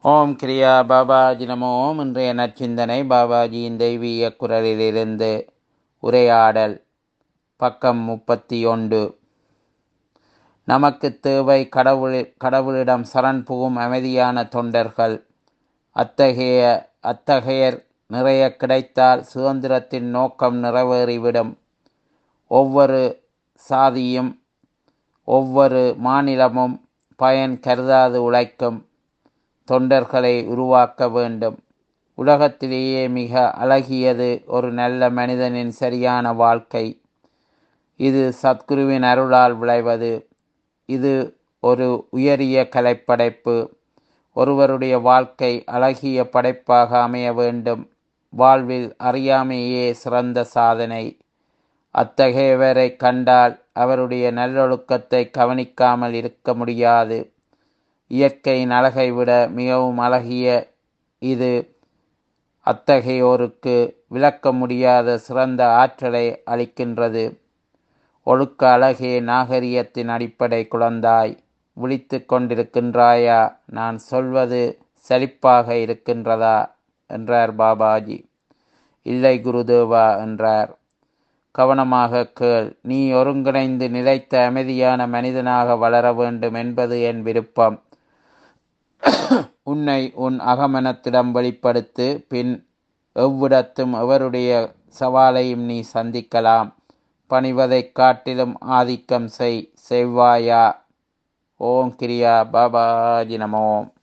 ஓம் கிரியா பாபாஜி நமோ ஓம் இன்றைய நற்சிந்தனை பாபாஜியின் தெய்வீக குரலிலிருந்து உரையாடல் பக்கம் முப்பத்தி ஒன்று நமக்கு தேவை கடவுள் கடவுளிடம் சரண் புகும் அமைதியான தொண்டர்கள் அத்தகைய அத்தகையர் நிறைய கிடைத்தால் சுதந்திரத்தின் நோக்கம் நிறைவேறிவிடும் ஒவ்வொரு சாதியும் ஒவ்வொரு மாநிலமும் பயன் கருதாது உழைக்கும் தொண்டர்களை உருவாக்க வேண்டும் உலகத்திலேயே மிக அழகியது ஒரு நல்ல மனிதனின் சரியான வாழ்க்கை இது சத்குருவின் அருளால் விளைவது இது ஒரு உயரிய கலைப்படைப்பு ஒருவருடைய வாழ்க்கை அழகிய படைப்பாக அமைய வேண்டும் வாழ்வில் அறியாமையே சிறந்த சாதனை அத்தகையவரை கண்டால் அவருடைய நல்லொழுக்கத்தை கவனிக்காமல் இருக்க முடியாது இயற்கையின் அழகை விட மிகவும் அழகிய இது அத்தகையோருக்கு விளக்க முடியாத சிறந்த ஆற்றலை அளிக்கின்றது ஒழுக்க அழகே நாகரிகத்தின் அடிப்படை குழந்தாய் விழித்து கொண்டிருக்கின்றாயா நான் சொல்வது சலிப்பாக இருக்கின்றதா என்றார் பாபாஜி இல்லை குருதேவா என்றார் கவனமாக கேள் நீ ஒருங்கிணைந்து நிலைத்த அமைதியான மனிதனாக வளர வேண்டும் என்பது என் விருப்பம் உன்னை உன் அகமனத்திடம் வெளிப்படுத்து பின் எவ்விடத்தும் எவருடைய சவாலையும் நீ சந்திக்கலாம் பணிவதைக் காட்டிலும் ஆதிக்கம் செய் செவ்வாயா ஓம் கிரியா பாபாஜி நமோம்